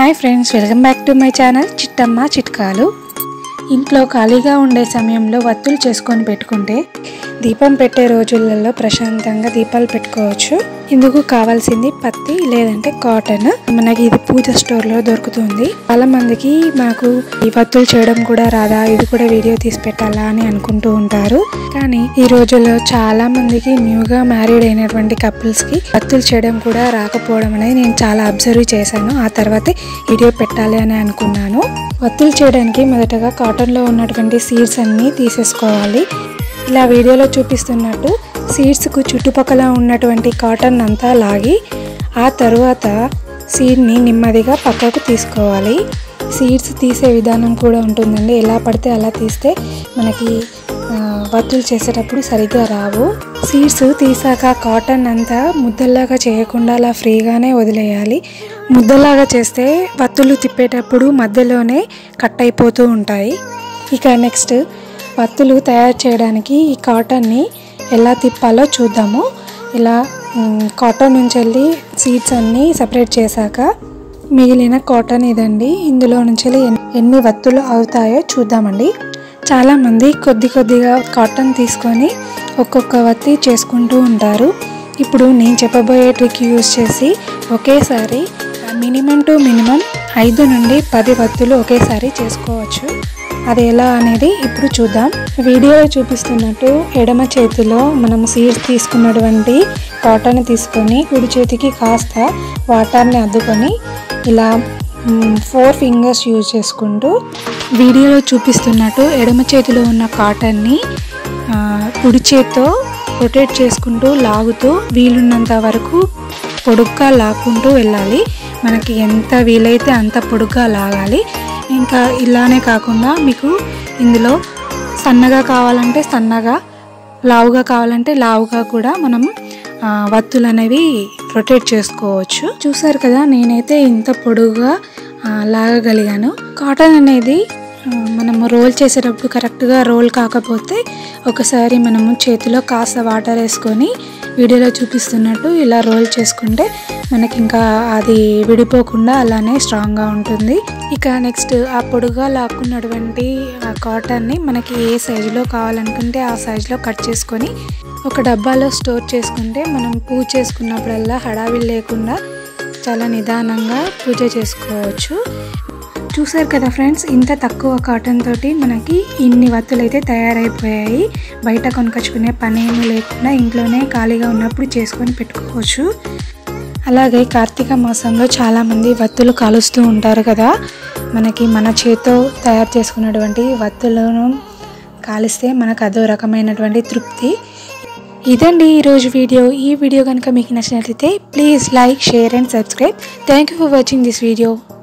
hi friends welcome back to my channel Chittamma చిట్కాలు ఇంట్లో ఖాళీగా ఉండే సమయంలో వత్తులు చేసుకొని పెట్టుకుంటే దీపం పెట్టే రోజులలో ప్రశాంతంగా దీపాలు పెట్టుకోవచ్చు ఇందుకు కావాల్సింది పత్తి లేదంటే కాటన్ మనకి ఇది పూజ స్టోర్లో దొరుకుతుంది చాలా మందికి మాకు ఈ వత్తులు చేయడం కూడా రాదా ఇది కూడా వీడియో తీసి పెట్టాలా అని అనుకుంటూ ఉంటారు కానీ ఈ రోజుల్లో చాలా మందికి న్యూగా మ్యారీడ్ అయినటువంటి కపుల్స్ కి వత్తులు చేయడం కూడా రాకపోవడం అనేది నేను చాలా అబ్జర్వ్ చేశాను ఆ తర్వాతే వీడియో పెట్టాలి అని అనుకున్నాను వత్తులు చేయడానికి మొదటగా కాటన్లో ఉన్నటువంటి సీడ్స్ అన్నీ తీసేసుకోవాలి ఇలా వీడియోలో చూపిస్తున్నట్టు సీడ్స్కు చుట్టుపక్కల ఉన్నటువంటి కాటన్ అంతా లాగి ఆ తరువాత సీడ్ని నెమ్మదిగా పక్కకు తీసుకోవాలి సీడ్స్ తీసే విధానం కూడా ఉంటుందండి ఎలా పడితే అలా తీస్తే మనకి ఆ, వత్తులు చేసేటప్పుడు సరిగ్గా రావు సీడ్స్ తీసాక కాటన్ అంతా ముద్దల్లాగా చేయకుండా అలా ఫ్రీగానే వదిలేయాలి ముద్దలాగా చేస్తే వత్తులు తిప్పేటప్పుడు మధ్యలోనే కట్ అయిపోతూ ఉంటాయి ఇక నెక్స్ట్ వత్తులు తయారు చేయడానికి ఈ కాటన్ని ఎలా తిప్పాలో చూద్దాము ఇలా మ్, కాటన్ నుంచి వెళ్ళి సీడ్స్ అన్నీ సపరేట్ చేశాక మిగిలిన కాటన్ ఇదండి ఇందులో నుంచి వెళ్ళి ఎన్- ఎన్ని వత్తులు అవుతాయో చూద్దామండి చాలామంది కొద్ది కొద్దిగా కాటన్ తీసుకొని ఒక్కొక్క వత్తి చేసుకుంటూ ఉంటారు ఇప్పుడు నేను చెప్పబోయే ట్రిక్ యూజ్ చేసి ఒకేసారి మినిమం టు మినిమం ఐదు నుండి పది వత్తులు ఒకేసారి చేసుకోవచ్చు అది ఎలా అనేది ఇప్పుడు చూద్దాం వీడియోలో చూపిస్తున్నట్టు ఎడమ చేతిలో మనం సీడ్స్ తీసుకున్నటువంటి కాటన్ తీసుకొని కుడి చేతికి కాస్త వాటర్ని అద్దుకొని ఇలా ఫోర్ ఫింగర్స్ యూజ్ చేసుకుంటూ వీడియోలో చూపిస్తున్నట్టు ఎడమ చేతిలో ఉన్న కాటన్ని ఆ, కుడి చేత్తో రొటేట్ చేసుకుంటూ లాగుతూ వీలున్నంత వరకు పొడుగ్గా లాక్కుంటూ వెళ్ళాలి మనకి ఎంత వీలైతే అంత పొడుగ్గా లాగాలి ఇంకా ఇలానే కాకుండా మీకు ఇందులో సన్నగా కావాలంటే సన్నగా లావుగా కావాలంటే లావుగా కూడా మనం ఆ, వత్తులు అనేవి రొటేట్ చేసుకోవచ్చు చూసారు కదా నేనైతే ఇంత పొడుగుగా ఆ, లాగగలిగాను కాటన్ అనేది ఆ, మనము రోల్ చేసేటప్పుడు కరెక్ట్గా రోల్ కాకపోతే ఒకసారి మనము చేతిలో కాస్త వాటర్ వేసుకొని వీడియోలో చూపిస్తున్నట్టు ఇలా రోల్ చేసుకుంటే మనకి ఇంకా అది విడిపోకుండా అలానే స్ట్రాంగ్గా ఉంటుంది ఇక నెక్స్ట్ ఆ పొడుగా లాక్కున్నటువంటి ఆ కాటన్ని మనకి ఏ సైజులో కావాలనుకుంటే ఆ సైజులో కట్ చేసుకొని ఒక డబ్బాలో స్టోర్ చేసుకుంటే మనం పూజ చేసుకున్నప్పుడల్లా హడావిడి లేకుండా చాలా నిదానంగా పూజ చేసుకోవచ్చు చూసారు కదా ఫ్రెండ్స్ ఇంత తక్కువ కాటన్ తోటి మనకి ఇన్ని వత్తులు అయితే తయారైపోయాయి బయట కొనుకొచ్చుకునే పని ఏమీ లేకుండా ఇంట్లోనే ఖాళీగా ఉన్నప్పుడు చేసుకొని పెట్టుకోవచ్చు అలాగే కార్తీక మాసంలో చాలామంది వత్తులు కాలుస్తూ ఉంటారు కదా మనకి మన చేతితో తయారు చేసుకున్నటువంటి వత్తులను కాలిస్తే మనకు అదో రకమైనటువంటి తృప్తి ఇదండి ఈరోజు వీడియో ఈ వీడియో కనుక మీకు నచ్చినట్లయితే please like share and subscribe thank you for watching this video